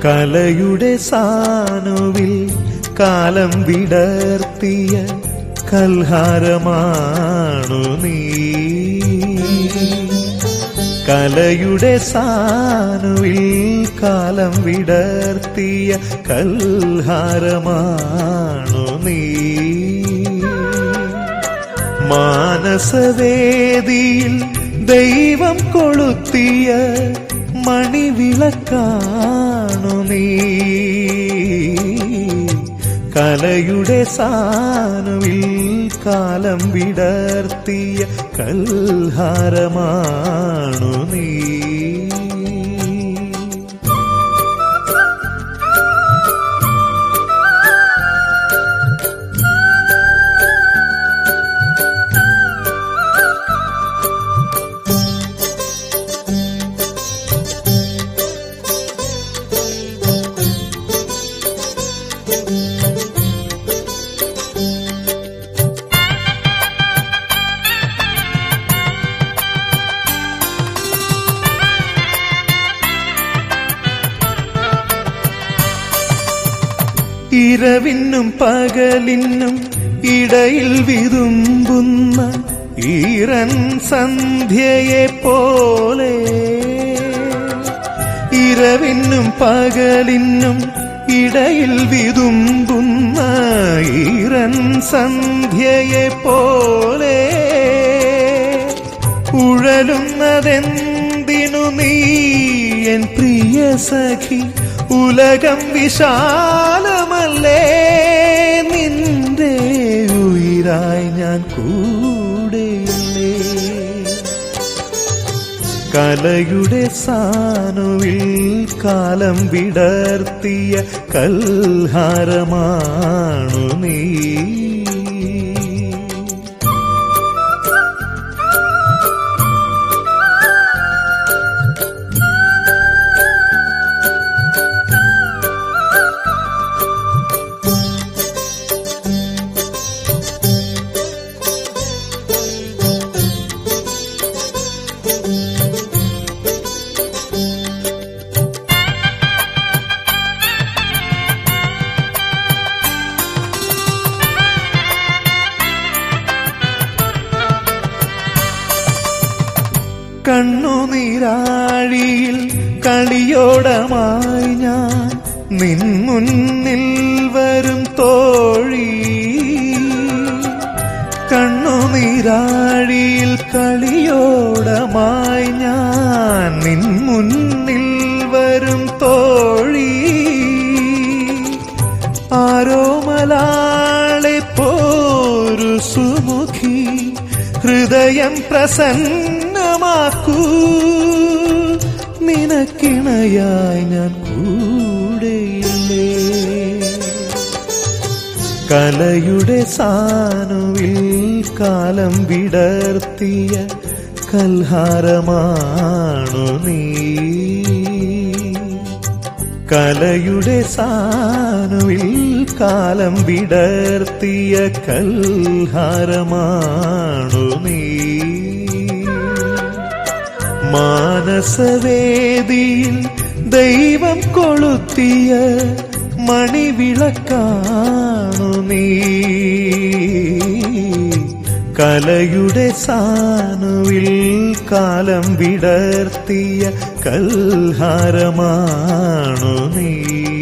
കലയുടെ സാനുവിൽ കാലം വിടർത്തിയ കൽഹാരമാണു നീ കലയുടെ സാനുവിൽ കാലം വിടർത്തിയ കൽഹാരമാണു നീ മാനസവേദിയിൽ ദൈവം കൊളുത്തിയ മണിവിളക്കാണു നീ കലയുടെ സാനുവിൽ കാലം വിടർത്തിയ കൽഹാരമാണു നീ ഇരവിനും പകലിനും ഇടയിൽ വിതുമ്പുന്ന ഈറൻ സന്ധ്യയെ പോലെ ഇരവിനും പകലിനും ഇടയിൽ വിതുമ്പുന്ന ഈറൻ സന്ധ്യയെ പോലെ ഉഴലുന്നതെന്തിനു നീ എൻ പ്രിയ സഖി ഉലകം വിശാലമല്ലേ നിന്റെ ഉയിരായി ഞാൻ കൂടെയില്ലേ കലയുടെ സാനുവിൽ കാലം വിടർത്തിയ കൽഹാരമാണു നീ കണ്ണുനീരാഴിയിൽ കളിയോടമായി ഞാൻ നിൻ മുന്നിൽ വരും തോഴി കണ്ണുനീരാഴിയിൽ കളിയോടമായി ഞാൻ നിൻ മുന്നിൽ വരും തോഴി ആരോമലാളെ പോരു സുമുഖി ഹൃദയം പ്രസന്നമാക്കൂ നിനക്കിണയായി ഞാൻ കൂടെയില്ലേ കലയുടെ സാനുവിൽ കാലം വിടർത്തിയ കൽഹാരമാണു നീ കലയുടെ സാനുവിൽ കാലം വിടർത്തിയ കൽഹാരമാണു നീ മാനസവേദിയിൽ ദൈവം കൊളുത്തിയ മണിവിളക്കാണു നീ കലയുടെ സാനുവിൽ കാലം വിടർത്തിയ കൽഹാരമാണു നീ